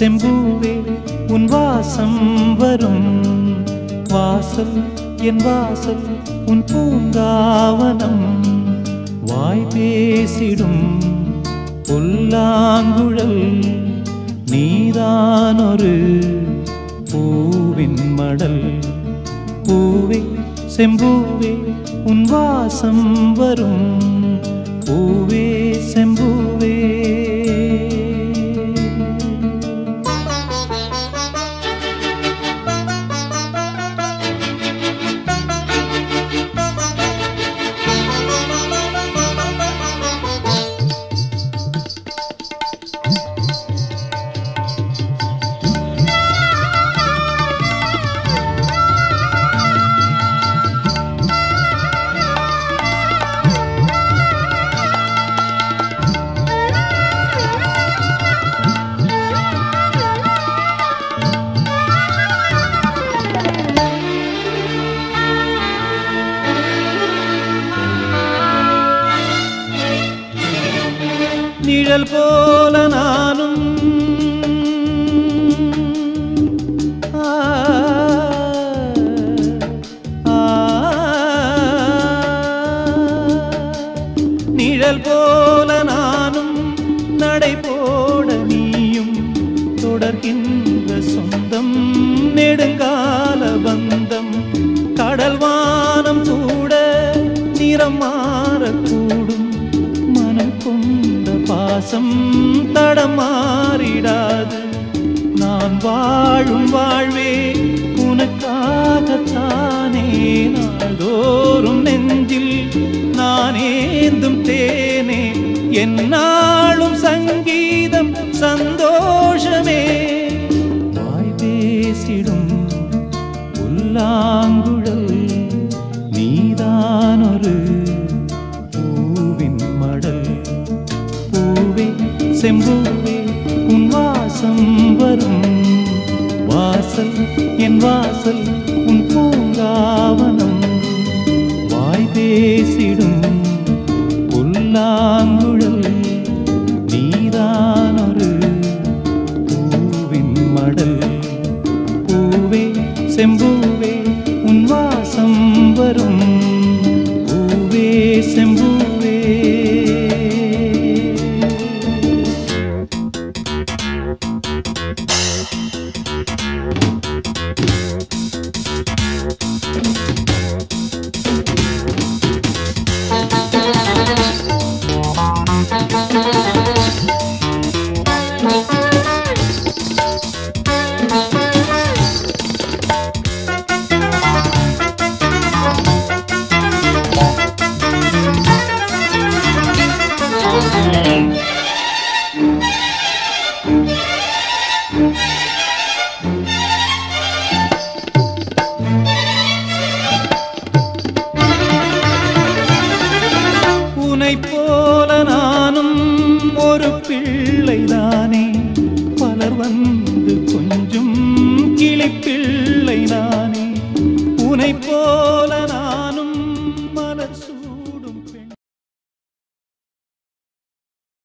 செம்பூவே உன் வாசம் வரும் வாசல் என் வாசல் உன் பூங்காவனம் வாய் பேசிடும் புல்லாங்குழல் நீதானொரு பூவின் மடல் பூவே செம்பூவே உன் வாசம் வரும் பூவே செம்பூவே நிழல் போல நானும் ஆ, ஆ, நிழல் போல நானும் நடை போட நீயும் தொடர்கின்ற சொந்தம் நெடுங்கால பந்தம் கடல் வானம் கூட நிறம் மாறக்கூடும் மனம் கொண்ட பாசம் தடமாறிடாது நான் வாழும் வாழ்வே உனக்காகத்தானே நாள்தோறும் நெஞ்சில் நான் ஏந்தும் தேனே என்னாலும் சங்கீதம் சந்தோஷமே வாய் பேசிடும் புல்லாங்குழல் நீதானொரு பூவின் மடல் பூவே செம்பூவே உன் வாசம் வரும் வாசல் என் வாசல் உன் பூங்காவனம் வாய் பேசிடும் புல்லாங்குழல் நீதானொரு பூவின் மடல் பூவே செம்பூவே உன் வாசம் வரும் பூவே செம்பூவே உனைப் போல நானும் ஒரு பிள்ளைதானே பலர் வந்து கொஞ்சம் கிளி பிள்ளை நானே உனைப் போல